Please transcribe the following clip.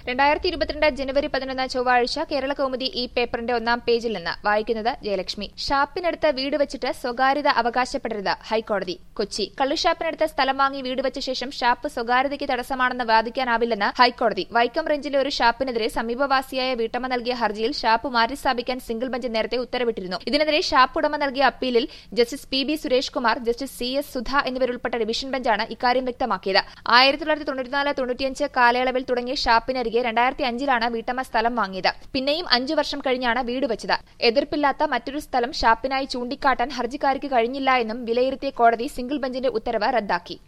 രണ്ടായിരത്തി ഇരുപത്തിരണ്ട് ജനുവരി പതിനൊന്ന് ചൊവ്വാഴ്ച കേരള കൗമുദി ഈ പേപ്പറിന്റെ ഒന്നാം പേജിൽ നിന്ന് വായിക്കുന്നത് ജയലക്ഷ്മി ഷാപ്പിനടുത്ത് വീട് വെച്ചിട്ട് സ്വകാര്യത അവകാശപ്പെടരുത് ഹൈക്കോടതി കൊച്ചി കള്ളുഷാപ്പിനടുത്ത് സ്ഥലം വാങ്ങി വീട് വെച്ച ശേഷം ഷാപ്പ് സ്വകാര്യതയ്ക്ക് തടസ്സമാണെന്ന് വാദിക്കാനാവില്ലെന്ന് ഹൈക്കോടതി വൈക്കം റേഞ്ചിലെ ഒരു ഷാപ്പിനെതിരെ സമീപവാസിയായ വീട്ടമ്മ നൽകിയ ഹർജിയിൽ ഷാപ്പ് മാറ്റിസ്ഥാപിക്കാൻ സിംഗിൾ ബെഞ്ച് നേരത്തെ ഉത്തരവിട്ടിരുന്നു ഇതിനെതിരെ ഷാപ്പ് ഉടമ നൽകിയ അപ്പീലിൽ justice P B Suresh Kumar justice C S Sudha എന്നിവരുൾപ്പെട്ട ഡിവിഷൻ ബെഞ്ചാണ് ഇക്കാര്യം വ്യക്തമാക്കിയത് ആയിരത്തി തൊള്ളായിരത്തി തൊണ്ണൂറ്റിനാല് തൊണ്ണൂറ്റിയഞ്ച് കാലയളവിൽ തുടങ്ങിയ ഷാപ്പിനരികെ രണ്ടായിരത്തി അഞ്ചിലാണ് വീട്ടമ്മ സ്ഥലം വാങ്ങിയത് പിന്നെയും അഞ്ചു വർഷം കഴിഞ്ഞാണ് വീട് വെച്ചത് എതിർപ്പില്ലാത്ത മറ്റൊരു സ്ഥലം ഷാപ്പിനായി ചൂണ്ടിക്കാട്ടാൻ ഹർജിക്കാരിക്ക് കഴിഞ്ഞില്ല എന്നും വിലയിരുത്തിയ കോടതി സിംഗിൾ ബെഞ്ചിന്റെ ഉത്തരവ് റദ്ദാക്കി